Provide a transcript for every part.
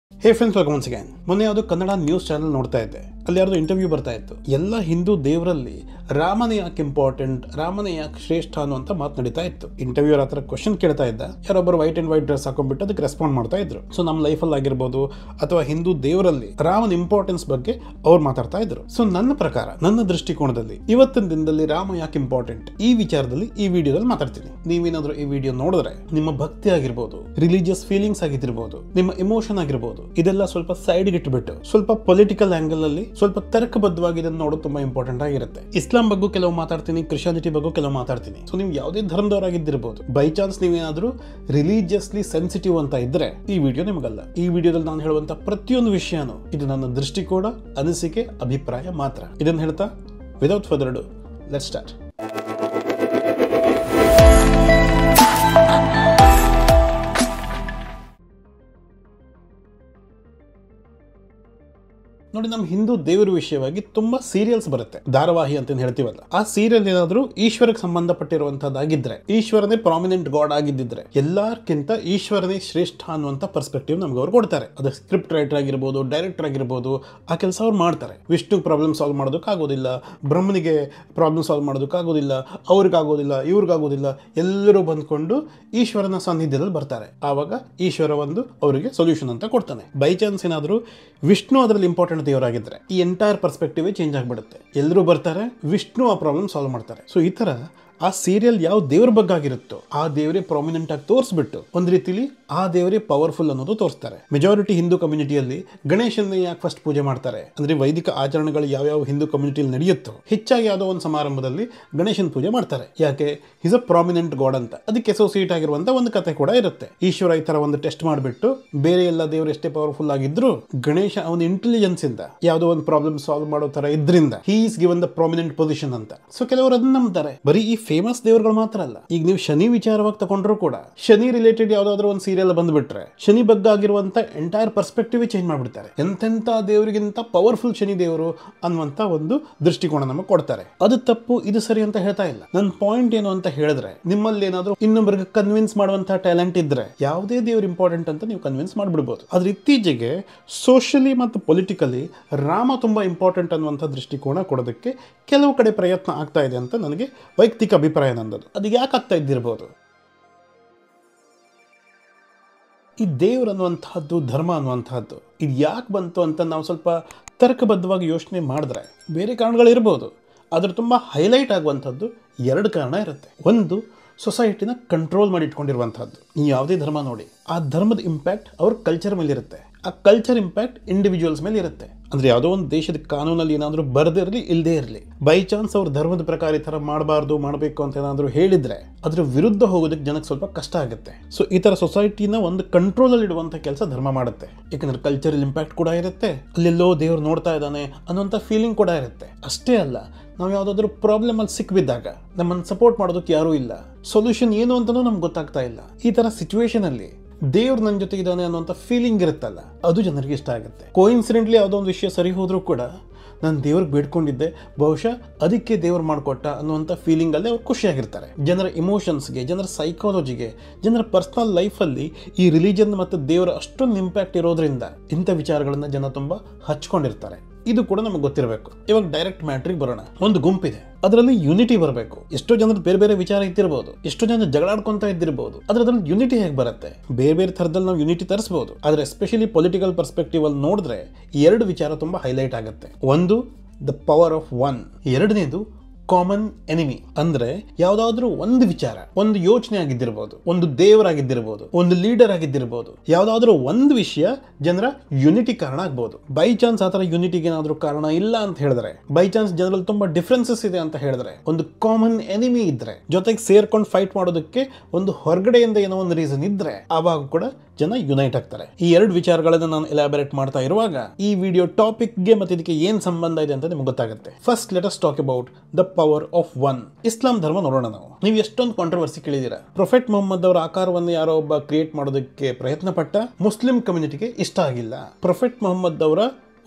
ಹೇ friends welcome once again ಮೊನ್ನೆ ಯಾವುದೋ Kannada news channel ನೋಡ್ತಾ ಇದ್ದೆ ಅಲ್ಲಿ ಯಾರ್ದು ಇಂಟರ್ವ್ಯೂ ಬರ್ತಾ ಇತ್ತು ಎಲ್ಲ ಹಿಂದೂ ದೇವರಲ್ಲಿ ರಾಮನೇ ಯಾಕೆ ಇಂಪಾರ್ಟೆಂಟ್ ರಾಮನೇ ಯಾಕೆ ಶ್ರೇಷ್ಠ ಅನ್ನುವಂತ ಮಾತು ನಡೀತಾ ಇತ್ತು ಇಂಟರ್ವ್ಯೂರ್ ಹತ್ರ ಕ್ವಶನ್ ಕೇಳ್ತಾ ಇದ್ದ ಯಾರೊಬ್ಬರು ವೈಟ್ ಅಂಡ್ ವೈಟ್ ಡ್ರೆಸ್ ಹಾಕೊಂಡ್ಬಿಟ್ಟು ಅದಕ್ಕೆ ರೆಸ್ಪಾಂಡ್ ಮಾಡ್ತಾ ಇದ್ರು ಸೊ ನಮ್ಮ ಲೈಫಲ್ಲಿ ಆಗಿರ್ಬೋದು ಅಥವಾ ಹಿಂದೂ ದೇವರಲ್ಲಿ ರಾಮನ ಇಂಪಾರ್ಟೆನ್ಸ್ ಬಗ್ಗೆ ಅವ್ರು ಮಾತಾಡ್ತಾ ಇದ್ರು ಸೊ ನನ್ನ ಪ್ರಕಾರ ನನ್ನ ದೃಷ್ಟಿಕೋನದಲ್ಲಿ ಇವತ್ತಿನ ದಿನದಲ್ಲಿ ರಾಮ ಯಾಕೆ ಇಂಪಾರ್ಟೆಂಟ್ ಈ ವಿಚಾರದಲ್ಲಿ ಈ ವಿಡಿಯೋದಲ್ಲಿ ಮಾತಾಡ್ತೀನಿ ನೀವೇನಾದ್ರೂ ಈ ವಿಡಿಯೋ ನೋಡಿದ್ರೆ ನಿಮ್ಮ ಭಕ್ತಿ ಆಗಿರ್ಬೋದು ರಿಲಿಜಿಯಸ್ ಫೀಲಿಂಗ್ಸ್ ಆಗಿದ್ದಿರ್ಬೋದು ನಿಮ್ಮ ಇಮೋಷನ್ ಆಗಿರ್ಬೋದು ಇದೆಲ್ಲ ಸ್ವಲ್ಪ ಸೈಡ್ ಇಟ್ಬಿಟ್ಟು ಸ್ವಲ್ಪ ಪೊಲಿಟಿಕಲ್ ಆಂಗಲ್ ಅಲ್ಲಿ ಸ್ವಲ್ಪ ತರ್ಕಬದ್ಧವಾಗಿ ಇದನ್ನು ನೋಡೋದು ತುಂಬಾ ಇಂಪಾರ್ಟೆಂಟ್ ಆಗಿರುತ್ತೆ ಇಸ್ಲಾಂ ಬಗ್ಗೆ ಕೆಲವು ಮಾತಾಡ್ತೀನಿ ಕ್ರಿಶ್ಚಿಯಾನಿಟಿ ಬಗ್ಗೆ ಕೆಲವು ಮಾತಾಡ್ತೀನಿ ಸೊ ನೀವು ಯಾವುದೇ ಧರ್ಮದವರಾಗಿದ್ದಿರ್ಬೋದು ಬೈ ಚಾನ್ಸ್ ನೀವೇನಾದ್ರೂ ರಿಲಿಜಿಯಸ್ಲಿ ಸೆನ್ಸಿಟಿವ್ ಅಂತ ಇದ್ರೆ ಈ ವಿಡಿಯೋ ನಿಮಗಲ್ಲ ಈ ವಿಡಿಯೋದಲ್ಲಿ ನಾನು ಹೇಳುವಂತ ಪ್ರತಿಯೊಂದು ವಿಷಯನೂ ಇದು ನನ್ನ ದೃಷ್ಟಿಕೋನ ಅನಿಸಿಕೆ ಅಭಿಪ್ರಾಯ ಮಾತ್ರ ಇದನ್ನು ಹೇಳ್ತಾ without further do let start ನೋಡಿ ನಮ್ಮ ಹಿಂದೂ ದೇವರ ವಿಷಯವಾಗಿ ತುಂಬಾ ಸೀರಿಯಲ್ಸ್ ಬರುತ್ತೆ ಧಾರಾವಾಹಿ ಅಂತ ಏನ್ ಹೇಳ್ತೀವಲ್ಲ ಆ ಸೀರಿಯಲ್ ಏನಾದ್ರೂ ಈಶ್ವರಕ್ಕೆ ಸಂಬಂಧಪಟ್ಟಿರುವಂತದ್ದಾಗಿದ್ರೆ ಈಶ್ವರನೇ ಪ್ರಾಮಿನೆಂಟ್ ಗಾಡ್ ಆಗಿದ್ದಿದ್ರೆ ಎಲ್ಲಾರ್ಕಿಂತ ಈಶ್ವರನೇ ಶ್ರೇಷ್ಠ ಅನ್ನುವಂತ ಪರ್ಸ್ಪೆಕ್ಟಿವ್ ನಮ್ಗೆ ಅವ್ರು ಕೊಡ್ತಾರೆ ಅದು ಸ್ಕ್ರಿಪ್ಟ್ ರೈಟರ್ ಆಗಿರ್ಬೋದು ಡೈರೆಕ್ಟರ್ ಆಗಿರ್ಬೋದು ಆ ಕೆಲಸ ಅವ್ರು ಮಾಡ್ತಾರೆ ವಿಷ್ಣು ಪ್ರಾಬ್ಲಮ್ ಸಾಲ್ವ್ ಮಾಡೋದಕ್ಕಾಗೋದಿಲ್ಲ ಬ್ರಹ್ಮನಿಗೆ ಪ್ರಾಬ್ಲಮ್ ಸಾಲ್ವ್ ಮಾಡೋದಕ್ಕಾಗೋದಿಲ್ಲ ಅವ್ರಿಗಾಗೋದಿಲ್ಲ ಇವ್ರಿಗಾಗೋದಿಲ್ಲ ಎಲ್ಲರೂ ಬಂದ್ಕೊಂಡು ಈಶ್ವರನ ಸಾನ್ನಿಧ್ಯದಲ್ಲಿ ಬರ್ತಾರೆ ಆವಾಗ ಈಶ್ವರ ಒಂದು ಅವರಿಗೆ ಸೊಲ್ಯೂಷನ್ ಅಂತ ಕೊಡ್ತಾನೆ ಬೈ ಚಾನ್ಸ್ ಏನಾದರೂ ವಿಷ್ಣು ಅದರಲ್ಲಿ ಇಂಪಾರ್ಟೆಂಟ್ ದೇವರಾಗಿದ್ರೆ ಈ ಎಂಟೈರ್ ಪರ್ಸ್ಪೆಕ್ಟಿವ್ ಚೇಂಜ್ ಆಗಿಬಿಡುತ್ತೆ ಎಲ್ಲರೂ ಬರ್ತಾರೆ ವಿಷ್ಣು ಆ ಪ್ರಾಬ್ಲಮ್ ಸಾಲ್ವ್ ಮಾಡ್ತಾರೆ ಸೊ ಈ ತರ ಆ ಸೀರಿಯಲ್ ಯಾವ ದೇವ್ರ ಬಗ್ಗೆ ಆಗಿರುತ್ತೋ ಆ ದೇವರೇ ಪ್ರಾಮಿನೆಂಟ್ ಆಗಿ ತೋರಿಸ್ಬಿಟ್ಟು ಒಂದ್ ರೀತಿಲಿ ಆ ದೇವರೇ ಪವರ್ಫುಲ್ ಅನ್ನೋದು ತೋರಿಸ್ತಾರೆ ಮೆಜಾರಿಟಿ ಹಿಂದೂ ಕಮ್ಯುನಿಟಿಯಲ್ಲಿ ಗಣೇಶನ ಯಾಕೆ ಫಸ್ಟ್ ಪೂಜೆ ಮಾಡ್ತಾರೆ ಅಂದ್ರೆ ವೈದಿಕ ಆಚರಣೆಗಳು ಯಾವ್ಯಾವ ಹಿಂದೂ ಕಮ್ಯುನಿಟಿಯಲ್ಲಿ ನಡೆಯುತ್ತೋ ಹೆಚ್ಚಾಗಿ ಯಾವುದೋ ಒಂದು ಸಮಾರಂಭದಲ್ಲಿ ಗಣೇಶನ ಪೂಜೆ ಮಾಡ್ತಾರೆ ಯಾಕೆ ಇಸ್ ಅ ಪ್ರಾಮಿನೆಂಟ್ ಗಾಡ್ ಅಂತ ಅದಕ್ಕೆ ಅಸೋಸಿಯೇಟ್ ಆಗಿರುವಂತ ಒಂದು ಕತೆ ಕೂಡ ಇರುತ್ತೆ ಈಶ್ವರ ಈ ತರ ಒಂದು ಟೆಸ್ಟ್ ಮಾಡಿಬಿಟ್ಟು ಬೇರೆ ಎಲ್ಲ ದೇವರು ಎಷ್ಟೇ ಪವರ್ಫುಲ್ ಆಗಿದ್ರು ಗಣೇಶ ಅವನ ಇಂಟೆಲಿಜೆನ್ಸ್ ಇಂದ ಯಾವುದೋ ಒಂದು ಪ್ರಾಬ್ಲಮ್ ಸಾಲ್ವ್ ಮಾಡೋ ತರ ಇದ್ರಿಂದ he is given the prominent position ಅಂತ ಸೊ ಕೆಲವರು ಅದನ್ನ ನಂಬ್ತಾರೆ ಬರೀ ಈ ಫೇಮಸ್ ದೇವರುಗಳು ಮಾತ್ರ ಅಲ್ಲ ಈಗ ನೀವು ಶನಿ ವಿಚಾರವಾಗಿ ತಗೊಂಡ್ರು ಕೂಡ ಶನಿ ರಿಲೇಟೆಡ್ ಯಾವ್ದಾದ್ರು ಒಂದು ಸೀರಿಯಲ್ ಬಂದ್ಬಿಟ್ರೆ ಶನಿ ಬಗ್ಗೆ ಆಗಿರುವಂತ ಎಂಟೈರ್ ಪರ್ಸ್ಪೆಕ್ಟಿವ್ ಚೇಂಜ್ ಮಾಡ್ಬಿಡ್ತಾರೆ ಎಂತೆಂತ ದೇವರಿಗಿಂತ ಪವರ್ಫುಲ್ ಶನಿ ದೇವರು ಅನ್ನುವಂತ ಒಂದು ದೃಷ್ಟಿಕೋನ ನಮಗೆ ಕೊಡ್ತಾರೆ ಅದು ತಪ್ಪು ಇದು ಸರಿ ಅಂತ ಹೇಳ್ತಾ ಇಲ್ಲ ನನ್ನ ಪಾಯಿಂಟ್ ಏನು ಅಂತ ಹೇಳಿದ್ರೆ ನಿಮ್ಮಲ್ಲಿ ಏನಾದ್ರೂ ಇನ್ನೊಬ್ಬರಿಗೆ ಕನ್ವಿನ್ಸ್ ಮಾಡುವಂತ ಟ್ಯಾಲೆಂಟ್ ಇದ್ರೆ ಯಾವುದೇ ದೇವ್ರು ಇಂಪಾರ್ಟೆಂಟ್ ಅಂತ ನೀವು ಕನ್ವಿನ್ಸ್ ಮಾಡ್ಬಿಡ್ಬೋದು ಆದ್ರೆ ಇತ್ತೀಚೆಗೆ ಸೋಷಲಿ ಮತ್ತು ಪೊಲಿಟಿಕಲಿ ರಾಮ ತುಂಬಾ ಇಂಪಾರ್ಟೆಂಟ್ ಅನ್ನುವಂಥ ದೃಷ್ಟಿಕೋನ ಕೊಡೋದಕ್ಕೆ ಕೆಲವು ಕಡೆ ಪ್ರಯತ್ನ ಆಗ್ತಾ ಇದೆ ಅಂತ ನನಗೆ ವೈಯಕ್ತಿಕ ಅಭಿಪ್ರಾಯ ನಂದದು ಅದು ಯಾಕೆ ಆಗ್ತಾ ಇದ್ದಿರ್ಬೋದು ಈ ದೇವ್ರು ಅನ್ನುವಂತಹದ್ದು ಧರ್ಮ ಅನ್ನುವಂತಹದ್ದು ಇದು ಯಾಕೆ ಬಂತು ಅಂತ ನಾವು ಸ್ವಲ್ಪ ತರ್ಕಬದ್ಧವಾಗಿ ಯೋಚನೆ ಮಾಡಿದ್ರೆ ಬೇರೆ ಕಾರಣಗಳಿರ್ಬೋದು ಅದ್ರ ತುಂಬ ಹೈಲೈಟ್ ಆಗುವಂಥದ್ದು ಎರಡು ಕಾರಣ ಇರುತ್ತೆ ಒಂದು ಸೊಸೈಟಿನ ಕಂಟ್ರೋಲ್ ಮಾಡಿ ಇಟ್ಕೊಂಡಿರುವಂಥದ್ದು ನೀವು ಯಾವುದೇ ಧರ್ಮ ನೋಡಿ ಆ ಧರ್ಮದ ಇಂಪ್ಯಾಕ್ಟ್ ಅವ್ರ ಕಲ್ಚರ್ ಮೇಲೆ ಇರುತ್ತೆ ಆ ಕಲ್ಚರ್ ಇಂಪ್ಯಾಕ್ಟ್ ಇಂಡಿವಿಜುವಲ್ಸ್ ಮೇಲೆ ಇರುತ್ತೆ ಅಂದ್ರೆ ಯಾವುದೋ ಒಂದು ದೇಶದ ಕಾನೂನಲ್ಲಿ ಏನಾದರೂ ಬರದಿರಲಿ ಇಲ್ಲದೇ ಇರಲಿ ಬೈ ಚಾನ್ಸ್ ಅವ್ರ ಧರ್ಮದ ಪ್ರಕಾರ ಈ ಥರ ಮಾಡಬಾರ್ದು ಮಾಡಬೇಕು ಅಂತ ಏನಾದರೂ ಹೇಳಿದ್ರೆ ಅದ್ರ ವಿರುದ್ಧ ಹೋಗೋದಕ್ಕೆ ಜನಕ್ಕೆ ಸ್ವಲ್ಪ ಕಷ್ಟ ಆಗುತ್ತೆ ಸೊ ಈ ಥರ ಸೊಸೈಟಿನ ಒಂದು ಕಂಟ್ರೋಲಲ್ಲಿ ಇಡುವಂಥ ಕೆಲಸ ಧರ್ಮ ಮಾಡುತ್ತೆ ಯಾಕಂದ್ರೆ ಕಲ್ಚರಲ್ ಇಂಪ್ಯಾಕ್ಟ್ ಕೂಡ ಇರುತ್ತೆ ಅಲ್ಲೆಲ್ಲೋ ದೇವ್ರು ನೋಡ್ತಾ ಇದ್ದಾನೆ ಅನ್ನೋಂಥ ಫೀಲಿಂಗ್ ಕೂಡ ಇರುತ್ತೆ ಅಷ್ಟೇ ಅಲ್ಲ ನಾವು ಯಾವುದಾದ್ರೂ ಪ್ರಾಬ್ಲಮ್ ಅಲ್ಲಿ ಸಿಕ್ಬಿದ್ದಾಗ ನಮ್ಮನ್ನು ಸಪೋರ್ಟ್ ಮಾಡೋದಕ್ಕೆ ಯಾರೂ ಇಲ್ಲ ಸೊಲ್ಯೂಷನ್ ಏನು ಅಂತಲೂ ನಮ್ಗೆ ಗೊತ್ತಾಗ್ತಾ ಇಲ್ಲ ಈ ಥರ ಸಿಚುವೇಶನ್ ಅಲ್ಲಿ ದೇವ್ರು ನನ್ನ ಜೊತೆ ಇದ್ದಾನೆ ಅನ್ನೋಂಥ ಫೀಲಿಂಗ್ ಇರುತ್ತಲ್ಲ ಅದು ಜನರಿಗೆ ಇಷ್ಟ ಆಗುತ್ತೆ ಕೋಇನ್ಸಿಡೆಂಟ್ಲಿ ಯಾವುದೋ ಒಂದು ವಿಷಯ ಸರಿ ಹೋದ್ರೂ ಕೂಡ ನಾನು ದೇವ್ರಿಗೆ ಬೇಡ್ಕೊಂಡಿದ್ದೆ ಬಹುಶಃ ಅದಕ್ಕೆ ದೇವ್ರು ಮಾಡಿಕೊಟ್ಟ ಅನ್ನುವಂಥ ಫೀಲಿಂಗಲ್ಲಿ ಅವ್ರು ಖುಷಿಯಾಗಿರ್ತಾರೆ ಜನರ ಇಮೋಷನ್ಸ್ಗೆ ಜನರ ಸೈಕಾಲಜಿಗೆ ಜನರ ಪರ್ಸ್ನಲ್ ಲೈಫಲ್ಲಿ ಈ ರಿಲಿಜನ್ ಮತ್ತು ದೇವರ ಅಷ್ಟೊಂದು ಇಂಪ್ಯಾಕ್ಟ್ ಇರೋದ್ರಿಂದ ಇಂಥ ವಿಚಾರಗಳನ್ನು ಜನ ತುಂಬ ಹಚ್ಕೊಂಡಿರ್ತಾರೆ ಇದು ಕೂಡ ನಮಗೆ ಗೊತ್ತಿರಬೇಕು ಇವಾಗ ಡೈರೆಕ್ಟ್ ಮ್ಯಾಟ್ರಿಗೆ ಬರೋಣ ಒಂದು ಗುಂಪಿದೆ ಅದರಲ್ಲಿ ಯೂನಿಟಿ ಬರಬೇಕು ಎಷ್ಟೋ ಜನರು ಬೇರೆ ಬೇರೆ ವಿಚಾರ ಇದ್ದಿರಬಹುದು ಎಷ್ಟೋ ಜನ ಜಗಳಾಡ್ಕೊಂತ ಇದ್ದಿರಬಹುದು ಆದ್ರೆ ಅದ್ರಲ್ಲಿ ಯೂನಿಟಿ ಹೇಗೆ ಬರುತ್ತೆ ಬೇರೆ ಬೇರೆ ಥರದಲ್ಲಿ ನಾವು ಯೂನಿಟಿ ತರಿಸಬಹುದು ಆದ್ರೆ ಎಸ್ಪೆಷಲಿ ಪೊಲಿಟಿಕಲ್ ಪರ್ಸ್ಪೆಕ್ಟಿವ್ ಅಲ್ಲಿ ನೋಡಿದ್ರೆ ಎರಡು ವಿಚಾರ ತುಂಬಾ ಹೈಲೈಟ್ ಆಗುತ್ತೆ ಒಂದು ದ ಪವರ್ ಆಫ್ ಒನ್ ಎರಡನೇದು ಕಾಮನ್ ಎನಿಮಿ ಅಂದ್ರೆ ಯಾವ್ದಾದ್ರೂ ಒಂದು ವಿಚಾರ ಒಂದು ಯೋಚನೆ ಆಗಿದ್ದಿರ್ಬೋದು ಒಂದು ದೇವರಾಗಿದ್ದಿರ್ಬೋದು ಒಂದು ಲೀಡರ್ ಆಗಿದ್ದಿರ್ಬೋದು ಯಾವ್ದಾದ್ರೂ ಒಂದು ವಿಷಯ ಜನರ ಯುನಿಟಿ ಕಾರಣ ಆಗ್ಬೋದು ಬೈ ಚಾನ್ಸ್ ಆತರ ಯುನಿಟಿಗೆ ಏನಾದ್ರೂ ಕಾರಣ ಇಲ್ಲ ಅಂತ ಹೇಳಿದ್ರೆ ಬೈ ಚಾನ್ಸ್ ಜನರಲ್ಲಿ ತುಂಬಾ ಡಿಫ್ರೆನ್ಸಸ್ ಇದೆ ಅಂತ ಹೇಳಿದ್ರೆ ಒಂದು ಕಾಮನ್ ಎನಿಮಿ ಇದ್ರೆ ಜೊತೆಗೆ ಸೇರ್ಕೊಂಡು ಫೈಟ್ ಮಾಡೋದಕ್ಕೆ ಒಂದು ಹೊರಗಡೆಯಿಂದ ಏನೋ ಒಂದು ರೀಸನ್ ಇದ್ರೆ ಆವಾಗ ಕೂಡ ಜನ ಯುನೈಟ್ ಆಗ್ತಾರೆ ಈ ಎರಡು ವಿಚಾರಗಳನ್ನ ನಾನು ಎಲಾಬರೇಟ್ ಮಾಡ್ತಾ ಇರುವಾಗ ಈ ವಿಡಿಯೋ ಟಾಪಿಕ್ಗೆ ಮತ್ತೆ ಇದಕ್ಕೆ ಏನ್ ಸಂಬಂಧ ಇದೆ ಅಂತ ನಿಮ್ಗೆ ಗೊತ್ತಾಗುತ್ತೆ first let us talk about the power of one Islam ಧರ್ಮ ನೋಡೋಣ ನಾವು ನೀವು ಎಷ್ಟೊಂದು ಕಾಂಟ್ರವರ್ಸಿ ಕೇಳಿದೀರಾ ಪ್ರೊಫೆಟ್ ಮೊಹಮ್ಮದ್ ಅವರ ಆಕಾರವನ್ನು ಯಾರೋ ಒಬ್ಬ ಕ್ರಿಯೇಟ್ ಮಾಡೋದಕ್ಕೆ ಪ್ರಯತ್ನ ಪಟ್ಟ ಮುಸ್ಲಿಂ ಕಮ್ಯುನಿಟಿಗೆ ಇಷ್ಟ ಆಗಿಲ್ಲ ಪ್ರೊಫೆಟ್ ಮೊಹಮ್ಮದ್ ಅವರ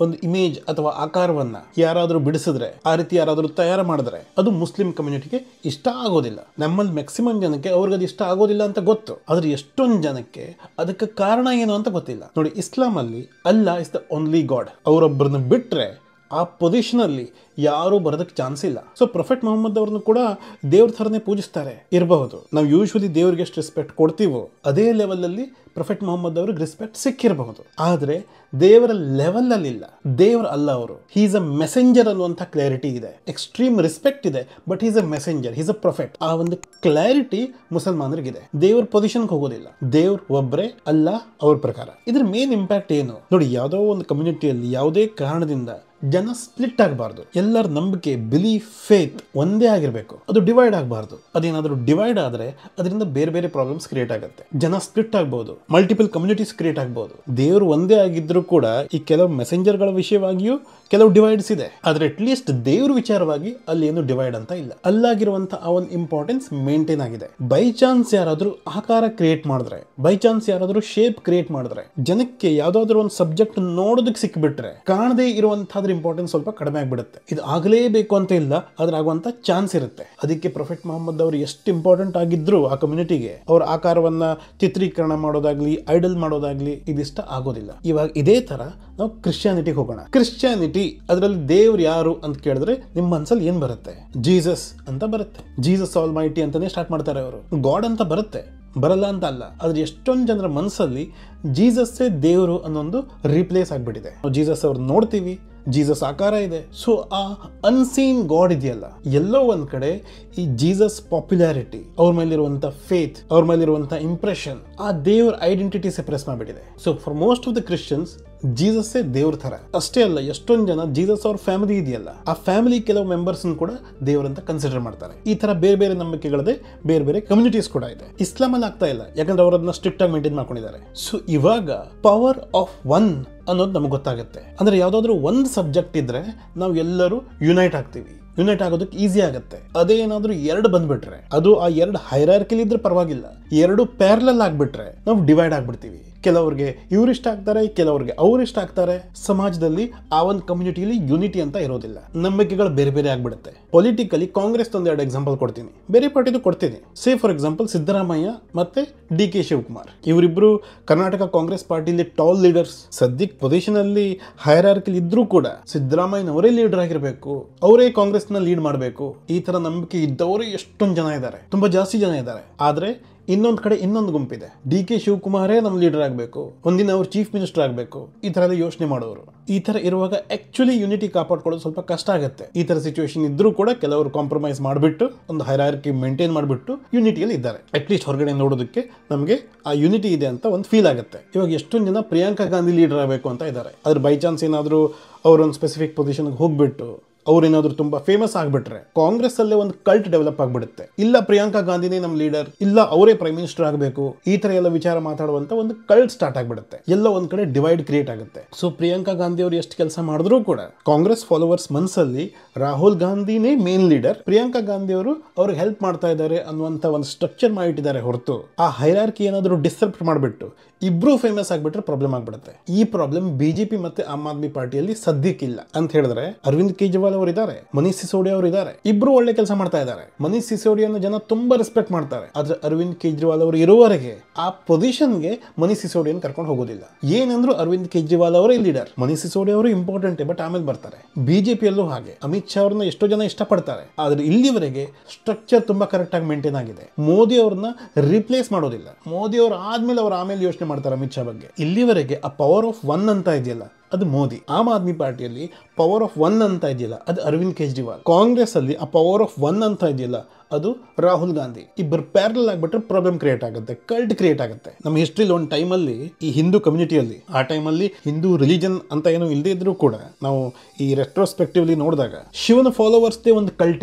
ಒಂದು ಇಮೇಜ್ ಅಥವಾ ಆಕಾರವನ್ನ ಯಾರಾದರೂ ಬಿಡಿಸಿದ್ರೆ ಆ ರೀತಿ ಯಾರಾದರೂ ತಯಾರು ಮಾಡಿದ್ರೆ ಅದು ಮುಸ್ಲಿಂ ಕಮ್ಯುನಿಟಿಗೆ ಇಷ್ಟ ಆಗೋದಿಲ್ಲ ನಮ್ಮಲ್ಲಿ ಮ್ಯಾಕ್ಸಿಮಮ್ ಜನಕ್ಕೆ ಅವ್ರಿಗೆ ಅದು ಇಷ್ಟ ಆಗೋದಿಲ್ಲ ಅಂತ ಗೊತ್ತು ಆದ್ರೆ ಎಷ್ಟೊಂದು ಜನಕ್ಕೆ ಅದಕ್ಕೆ ಕಾರಣ ಏನು ಅಂತ ಗೊತ್ತಿಲ್ಲ ನೋಡಿ ಇಸ್ಲಾಂ ಅಲ್ಲಿ Allah is the only God ಅವರೊಬ್ಬರನ್ನ ಬಿಟ್ರೆ ಆ ಪೊಸಿಷನ್ ಅಲ್ಲಿ ಯಾರು ಬರೋದಕ್ಕೆ ಚಾನ್ಸ್ ಇಲ್ಲ ಸೊ ಪ್ರೊಫೆಟ್ ಮೊಹಮ್ಮದ್ ಅವ್ರನ್ನು ಕೂಡ ದೇವ್ರ ಥರನೇ ಪೂಜಿಸ್ತಾರೆ ಇರಬಹುದು ನಾವು ಯೂಶ್ವಲಿ ದೇವ್ರಿಗೆ ಎಷ್ಟು ರೆಸ್ಪೆಕ್ಟ್ ಕೊಡ್ತೀವೋ ಅದೇ ಲೆವೆಲ್ ಅಲ್ಲಿ ಪ್ರೊಫೆಟ್ ಮೊಹಮ್ಮದ್ ಅವ್ರಿಗೆ ರೆಸ್ಪೆಕ್ಟ್ ಸಿಕ್ಕಿರಬಹುದು ಆದರೆ ದೇವರ ಲೆವೆಲ್ ಅಲ್ಲಿ ಇಲ್ಲ ದೇವರ ಅಲ್ಲ ಅವರು ಹೀಸ್ ಅ ಮೆಸೆಂಜರ್ ಅನ್ನುವಂಥ ಕ್ಲಾರಿಟಿ ಇದೆ ಎಕ್ಸ್ಟ್ರೀಮ್ ರೆಸ್ಪೆಕ್ಟ್ ಇದೆ but is a messenger he's a prophet ಆ ಒಂದು ಕ್ಲಾರಿಟಿ ಮುಸಲ್ಮಾನರಿಗಿದೆ ದೇವ್ರ ಪೊಸಿಷನ್ಗೆ ಹೋಗೋದಿಲ್ಲ ದೇವ್ರ ಒಬ್ಬರೇ ಅಲ್ಲ ಅವ್ರ ಪ್ರಕಾರ ಇದ್ರ ಮೇನ್ ಇಂಪ್ಯಾಕ್ಟ್ ಏನು ನೋಡಿ ಯಾವುದೋ ಒಂದು ಕಮ್ಯುನಿಟಿಯಲ್ಲಿ ಯಾವುದೇ ಕಾರಣದಿಂದ ಜನ ಸ್ಪ್ಲಿಟ್ ಆಗಬಾರ್ದು ಎಲ್ಲರ ನಂಬಿಕೆ ಬಿಲೀಫ್ ಫೇತ್ ಒಂದೇ ಆಗಿರಬೇಕು ಅದು ಡಿವೈಡ್ ಆಗಬಾರ್ದು ಅದೇನಾದರೂ ಡಿವೈಡ್ ಆದರೆ ಅದರಿಂದ ಬೇರೆ ಬೇರೆ ಪ್ರಾಬ್ಲಮ್ಸ್ ಕ್ರಿಯೇಟ್ ಆಗುತ್ತೆ ಜನ ಸ್ಪ್ಲಿಟ್ ಆಗ್ಬೋದು ಮಲ್ಟಿಪಲ್ ಕಮ್ಯುನಿಟೀಸ್ ಕ್ರಿಯೇಟ್ ಆಗ್ಬೋದು ದೇವರು ಒಂದೇ ಆಗಿದ್ರೂ ಕೂಡ ಈ ಕೆಲವು ಮೆಸೆಂಜರ್ಗಳ ವಿಷಯವಾಗಿಯೂ ಕೆಲವು ಡಿವೈಡ್ಸ್ ಇದೆ ಆದ್ರೆ ಅಟ್ ಲೀಸ್ಟ್ ದೇವ್ರ ವಿಚಾರವಾಗಿ ಅಲ್ಲಿ ಏನು ಡಿವೈಡ್ ಅಂತ ಇಲ್ಲ ಅಲ್ಲಾಗಿರುವಂತ ಆ ಒಂದು ಇಂಪಾರ್ಟೆನ್ಸ್ ಮೇಂಟೈನ್ ಆಗಿದೆ ಬೈ ಚಾನ್ಸ್ ಯಾರಾದ್ರೂ ಆಕಾರ ಕ್ರಿಯೇಟ್ ಮಾಡಿದ್ರೆ ಬೈ ಚಾನ್ಸ್ ಯಾರಾದ್ರೂ ಶೇಪ್ ಕ್ರಿಯೇಟ್ ಮಾಡಿದ್ರೆ ಜನಕ್ಕೆ ಯಾವ್ದಾದ್ರು ಒಂದು ಸಬ್ಜೆಕ್ಟ್ ನೋಡೋದಕ್ಕೆ ಸಿಕ್ಬಿಟ್ರೆ ಕಾಣದೇ ಇರುವಂತಹದ್ರ ಇಂಪಾರ್ಟೆನ್ಸ್ ಸ್ವಲ್ಪ ಕಡಿಮೆ ಆಗ್ಬಿಡುತ್ತೆ ಇದು ಆಗಲೇಬೇಕು ಅಂತ ಇಲ್ಲ ಆದ್ರೆ ಆಗುವಂತ ಚಾನ್ಸ್ ಇರುತ್ತೆ ಅದಕ್ಕೆ ಪ್ರೊಫೆಟ್ ಮೊಹಮ್ಮದ್ ಅವರು ಎಷ್ಟು ಇಂಪಾರ್ಟೆಂಟ್ ಆಗಿದ್ರು ಆ ಕಮ್ಯುನಿಟಿಗೆ ಅವ್ರ ಆಕಾರವನ್ನ ಚಿತ್ರೀಕರಣ ಮಾಡೋದಾಗ್ಲಿ ಐಡಲ್ ಮಾಡೋದಾಗ್ಲಿ ಇದಿಷ್ಟ ಆಗೋದಿಲ್ಲ ಇವಾಗ ಇದೇ ತರ ನಾವು ಕ್ರಿಶ್ಚಿಯಾನಿಟಿಗೆ ಹೋಗೋಣ ಕ್ರಿಶ್ಚಿಯಾನಿಟಿ ಅದರಲ್ಲಿ ದೇವ್ರು ಯಾರು ಅಂತ ಕೇಳಿದ್ರೆ ನಿಮ್ಮ ಮನ್ಸಲ್ಲಿ ಏನ್ ಬರುತ್ತೆ ಜೀಸಸ್ ಅಂತ ಬರುತ್ತೆ ಜೀಸಸ್ ಆಲ್ ಮೈಟಿ ಅಂತಾನೆ ಸ್ಟಾರ್ಟ್ ಮಾಡ್ತಾರೆ ಅವರು ಗಾಡ್ ಅಂತ ಬರುತ್ತೆ ಬರಲ್ಲ ಅಂತ ಅಲ್ಲ ಆದ್ರೆ ಎಷ್ಟೊಂದು ಜನರ ಮನಸ್ಸಲ್ಲಿ ಜೀಸಸ್ಸೇ ದೇವರು ಅನ್ನೊಂದು ರೀಪ್ಲೇಸ್ ಆಗಿಬಿಟ್ಟಿದೆ ಜೀಸಸ್ ಅವ್ರು ನೋಡ್ತೀವಿ ಜೀಸಸ್ ಆಕಾರ ಇದೆ ಸೊ ಆ ಅನ್ಸೀನ್ ಗಾಡ್ ಇದೆಯಲ್ಲ ಎಲ್ಲೋ ಒಂದ್ ಕಡೆ ಈ ಜೀಸಸ್ ಪಾಪ್ಯುಲಾರಿಟಿ ಅವ್ರ ಮೇಲಿರುವಂತ ಫೇತ್ ಅವ್ರ ಮೇಲಿರುವಂತ ಇಂಪ್ರೆಷನ್ ಆ ದೇವ್ರ ಐಡೆಂಟಿಟಿ ಸೆಪ್ರೆಸ್ ಮಾಡಿಬಿಟ್ಟಿದೆ so for most of the Christians ಜೀಸಸ್ಸೇ ದೇವ್ರ ತರ ಅಷ್ಟೇ ಅಲ್ಲ ಎಷ್ಟೊಂದು ಜನ ಜೀಸಸ್ ಅವ್ರ ಫ್ಯಾಮಿಲಿ ಇದೆಯಲ್ಲ ಆ ಫ್ಯಾಮಿಲಿ ಕೆಲವು ಮೆಂಬರ್ಸ್ ಕೂಡ ದೇವರಂತ ಕನ್ಸಿಡರ್ ಮಾಡ್ತಾರೆ ಈ ತರ ಬೇರೆ ಬೇರೆ ನಂಬಿಕೆಗಳದೆ ಬೇರೆ ಬೇರೆ ಕಮ್ಯುನಿಟೀಸ್ ಕೂಡ ಇದೆ ಇಸ್ಲಾಂ ಅಲ್ಲಿ ಆಗ್ತಾ ಇಲ್ಲ ಯಾಕಂದ್ರೆ ಅವರನ್ನ ಸ್ಟ್ರಿಕ್ಟ್ ಆಗಿ ಮೇಂಟೈನ್ ಮಾಡ್ಕೊಂಡಿದ್ದಾರೆ ಸೊ ಇವಾಗ ಪವರ್ ಆಫ್ ಒನ್ ಅನ್ನೋದು ನಮ್ಗೆ ಗೊತ್ತಾಗುತ್ತೆ ಅಂದ್ರೆ ಯಾವ್ದಾದ್ರು ಒಂದು ಸಬ್ಜೆಕ್ಟ್ ಇದ್ರೆ ನಾವು ಎಲ್ಲರೂ ಯುನೈಟ್ ಆಗ್ತೀವಿ ಯುನೈಟ್ ಆಗೋದಕ್ಕೆ ಈಸಿ ಆಗುತ್ತೆ ಅದೇ ಏನಾದ್ರೂ ಎರಡು ಬಂದ್ಬಿಟ್ರೆ ಅದು ಆ ಎರಡು ಹೈರಾರ್ಕಿಲಿ ಇದ್ರೆ ಪರವಾಗಿಲ್ಲ ಎರಡು ಪ್ಯಾರಲಲ್ ಆಗ್ಬಿಟ್ರೆ ನಾವು ಡಿವೈಡ್ ಆಗ್ಬಿಡ್ತೀವಿ ಕೆಲವ್ರಿಗೆ ಇವ್ರಿಷ್ಟ ಆಗ್ತಾರೆ ಕೆಲವ್ರಿಗೆ ಅವ್ರಿಷ್ಟ ಆಗ್ತಾರೆ ಸಮಾಜದಲ್ಲಿ ಆ ಒಂದು ಕಮ್ಯುನಿಟಿಯಲ್ಲಿ ಯೂನಿಟಿ ಅಂತ ಇರೋದಿಲ್ಲ ನಂಬಿಕೆಗಳು ಬೇರೆ ಬೇರೆ ಆಗ್ಬಿಡುತ್ತೆ ಪೊಲಿಟಿಕಲಿ ಕಾಂಗ್ರೆಸ್ ಒಂದು ಎರಡು ಎಕ್ಸಾಂಪಲ್ ಕೊಡ್ತೀನಿ ಬೇರೆ ಪಾರ್ಟಿದು ಕೊಡ್ತೀನಿ ಸೇ ಫಾರ್ ಎಕ್ಸಾಂಪಲ್ ಸಿದ್ದರಾಮಯ್ಯ ಮತ್ತೆ ಡಿ ಕೆ ಶಿವಕುಮಾರ್ ಇವರಿಬ್ರು ಕರ್ನಾಟಕ ಕಾಂಗ್ರೆಸ್ ಪಾರ್ಟಿಲಿ ಟಾಲ್ ಲೀಡರ್ಸ್ ಸದ್ಯಕ್ಕೆ ಪೊಸಿಷನ್ ಅಲ್ಲಿ ಹೈರಾರ್ಕಿಲ್ ಇದ್ರೂ ಕೂಡ ಸಿದ್ದರಾಮಯ್ಯನವರೇ ಲೀಡರ್ ಆಗಿರಬೇಕು ಅವರೇ ಕಾಂಗ್ರೆಸ್ ನ ಲೀಡ್ ಮಾಡಬೇಕು ಈ ತರ ನಂಬಿಕೆ ಇದ್ದವರೇ ಎಷ್ಟೊಂದು ಜನ ಇದ್ದಾರೆ ತುಂಬಾ ಜಾಸ್ತಿ ಜನ ಇದ್ದಾರೆ ಆದ್ರೆ ಇನ್ನೊಂದು ಕಡೆ ಇನ್ನೊಂದು ಗುಂಪಿದೆ ಡಿ ಕೆ ಶಿವಕುಮಾರೇ ನಮ್ಮ ಲೀಡರ್ ಆಗಬೇಕು ಒಂದಿನ ಅವ್ರು ಚೀಫ್ ಮಿನಿಸ್ಟರ್ ಆಗಬೇಕು ಈ ತರ ಎಲ್ಲ ಯೋಚನೆ ಮಾಡೋರು ಈ ತರ ಇರುವಾಗ ಆಕ್ಚುಲಿ ಯೂನಿಟಿ ಕಾಪಾಡ್ಕೊಳ್ಳೋದು ಸ್ವಲ್ಪ ಕಷ್ಟ ಆಗುತ್ತೆ ಈ ತರ ಸಿಚುವೇಶನ್ ಇದ್ರೂ ಕೂಡ ಕೆಲವರು ಕಾಂಪ್ರಮೈಸ್ ಮಾಡಿಬಿಟ್ಟು ಒಂದು ಹೈರಾರ್ಕಿ ಮೇಂಟೈನ್ ಮಾಡಿಬಿಟ್ಟು ಯೂನಿಟಿಯಲ್ಲಿ ಇದ್ದಾರೆ ಅಟ್ಲೀಸ್ಟ್ ಹೊರಗಡೆ ನೋಡೋದಕ್ಕೆ ನಮಗೆ ಆ ಯೂನಿಟಿ ಇದೆ ಅಂತ ಒಂದು ಫೀಲ್ ಆಗುತ್ತೆ ಇವಾಗ ಎಷ್ಟೊಂದು ಜನ ಪ್ರಿಯಾಂಕಾ ಗಾಂಧಿ ಲೀಡರ್ ಆಗಬೇಕು ಅಂತ ಇದ್ದಾರೆ ಅದ್ರ ಬೈ ಚಾನ್ಸ್ ಏನಾದರೂ ಅವರೊಂದು ಸ್ಪೆಸಿಫಿಕ್ ಪೊಸಿಷನ್ಗೆ ಹೋಗ್ಬಿಟ್ಟು ಅವ್ರೇನಾದ್ರು ತುಂಬಾ ಫೇಮಸ್ ಆಗ್ಬಿಟ್ರೆ ಕಾಂಗ್ರೆಸ್ ಅಲ್ಲೇ ಒಂದು ಕಲ್ಟ್ ಡೆವಲಪ್ ಆಗ್ಬಿಡುತ್ತೆ ಇಲ್ಲ ಪ್ರಿಯಾಂಕಾ ಗಾಂಧಿನೇ ನಮ್ಮ ಲೀಡರ್ ಇಲ್ಲ ಅವರೇ ಪ್ರೈಮ್ ಮಿನಿಸ್ಟರ್ ಆಗಬೇಕು ಈ ತರ ಎಲ್ಲ ವಿಚಾರ ಮಾತಾಡುವಂತ ಒಂದು ಕಲ್ಟ್ ಸ್ಟಾರ್ಟ್ ಆಗ್ಬಿಡುತ್ತೆ ಎಲ್ಲ ಒಂದ್ ಕಡೆ ಡಿವೈಡ್ ಕ್ರಿಯೇಟ್ ಆಗುತ್ತೆ ಸೊ ಪ್ರಿಯಾಂಕಾ ಗಾಂಧಿ ಅವರು ಎಷ್ಟು ಕೆಲಸ ಮಾಡಿದ್ರು ಕೂಡ ಕಾಂಗ್ರೆಸ್ ಫಾಲೋವರ್ಸ್ ಮನಸ್ಸಲ್ಲಿ ರಾಹುಲ್ ಗಾಂಧಿನೇ ಮೇನ್ ಲೀಡರ್ ಪ್ರಿಯಾಂಕಾ ಗಾಂಧಿ ಅವರು ಅವ್ರಿಗೆ ಹೆಲ್ಪ್ ಮಾಡ್ತಾ ಇದ್ದಾರೆ ಅನ್ನುವಂತ ಒಂದು ಸ್ಟ್ರಕ್ಚರ್ ಮಾಡಿಟ್ಟಿದ್ದಾರೆ ಹೊರತು ಆ ಹೈರಾರ್ಕಿ ಏನಾದರೂ ಡಿಸ್ಟರ್ಬ್ ಮಾಡಿಬಿಟ್ಟು ಇಬ್ರು ಫೇಮಸ್ ಆಗ್ಬಿಟ್ರೆ ಪ್ರಾಬ್ಲಮ್ ಆಗ್ಬಿಡುತ್ತೆ ಈ ಪ್ರಾಬ್ಲಮ್ ಬಿಜೆಪಿ ಮತ್ತೆ ಆಮ್ ಆದ್ಮಿ ಪಾರ್ಟಿಯಲ್ಲಿ ಸದ್ಯಕ್ಕಿಲ್ಲ ಅಂತ ಹೇಳಿದ್ರೆ ಅರವಿಂದ್ ಕೇಜ್ರಿವಾಲ್ ಅವರು ಇದ್ದಾರೆ ಮನೀಶ್ ಸಿಸೋಡಿಯಾ ಅವರು ಇದ್ದಾರೆ ಇಬ್ರು ಒಳ್ಳೆ ಕೆಲಸ ಮಾಡ್ತಾ ಇದ್ದಾರೆ ಮನೀಶ್ ಸಿಸೋಡಿಯಾನ ಜನ ತುಂಬಾ ರೆಸ್ಪೆಕ್ಟ್ ಮಾಡ್ತಾರೆ ಆದ್ರೆ ಅರವಿಂದ್ ಕೇಜ್ರಿವಾಲ್ ಅವರು ಇರುವವರೆಗೆ ಆ ಪೊಸಿಷನ್ಗೆ ಮನೀಶ್ ಸಿಸೋಡಿಯನ್ ಕರ್ಕೊಂಡು ಹೋಗೋದಿಲ್ಲ ಏನಂದ್ರು ಅರವಿಂದ್ ಕೇಜ್ರಿವಾಲ್ ಅವರೇ ಲೀಡರ್ ಮನೀಶ್ ಸಿಸೋಡಿಯಾ ಅವರು ಇಂಪಾರ್ಟೆಂಟ್ ಬಟ್ ಆಮೇಲೆ ಬರ್ತಾರೆ ಬಿಜೆಪಿಯಲ್ಲೂ ಹಾಗೆ ಅಮಿತ್ ಶಾ ಅವ್ರನ್ನ ಎಷ್ಟೋ ಜನ ಇಷ್ಟಪಡ್ತಾರೆ ಆದ್ರೆ ಇಲ್ಲಿವರೆಗೆ ಸ್ಟ್ರಕ್ಚರ್ ತುಂಬಾ ಕರೆಕ್ಟ್ ಆಗಿ ಮೇಂಟೈನ್ ಆಗಿದೆ ಮೋದಿ ಅವ್ರನ್ನ ರಿಪ್ಲೇಸ್ ಮಾಡೋದಿಲ್ಲ ಮೋದಿ ಅವರು ಆದ್ಮೇಲೆ ಅವ್ರು ಆಮೇಲೆ ಯೋಚನೆ ಮಾಡ್ತಾರೆ ಅಮಿತ್ ಶಾ ಬಗ್ಗೆ ಇಲ್ಲಿವರೆಗೆ ಆ ಪವರ್ ಆಫ್ ಒನ್ ಅಂತ ಇದೆಯಲ್ಲ ಅದು ಮೋದಿ ಆಮ್ ಆದ್ಮಿ ಪಾರ್ಟಿಯಲ್ಲಿ ಪವರ್ ಆಫ್ ಒನ್ ಅಂತ ಇದೆಯಲ್ಲ ಅದು ಅರವಿಂದ್ ಕೇಜ್ರಿವಾಲ್ ಕಾಂಗ್ರೆಸ್ ಅಲ್ಲಿ ಆ ಪವರ್ ಆಫ್ ಒನ್ ಅಂತ ಇದೆಯಲ್ಲ ಅದು ರಾಹುಲ್ ಗಾಂಧಿ ಇಬ್ಬರು ಪ್ಯಾರಲ್ ಆಗ್ಬಿಟ್ರೆ ಪ್ರಾಬ್ಲಮ್ ಕ್ರಿಯೇಟ್ ಆಗುತ್ತೆ ಕಲ್ಟ್ ಕ್ರಿಯೇಟ್ ಆಗುತ್ತೆ ನಮ್ಮ ಹಿಸ್ಟ್ರಿಲಿ ಒಂದು ಟೈಮಲ್ಲಿ ಈ ಹಿಂದೂ ಕಮ್ಯುನಿಟಿಯಲ್ಲಿ ಆ ಟೈಮಲ್ಲಿ ಹಿಂದೂ ರಿಲಿಜನ್ ಅಂತ ಏನು ಇಲ್ಲದೆ ಇದ್ರೂ ಕೂಡ ನಾವು ಈ ರೆಟ್ರೋಸ್ಪೆಕ್ಟಿವ್ಲಿ ನೋಡಿದಾಗ ಶಿವನ ಫಾಲೋವರ್ಸ್ದೇ ಒಂದು ಕಲ್ಟ್ ಇತ್ತು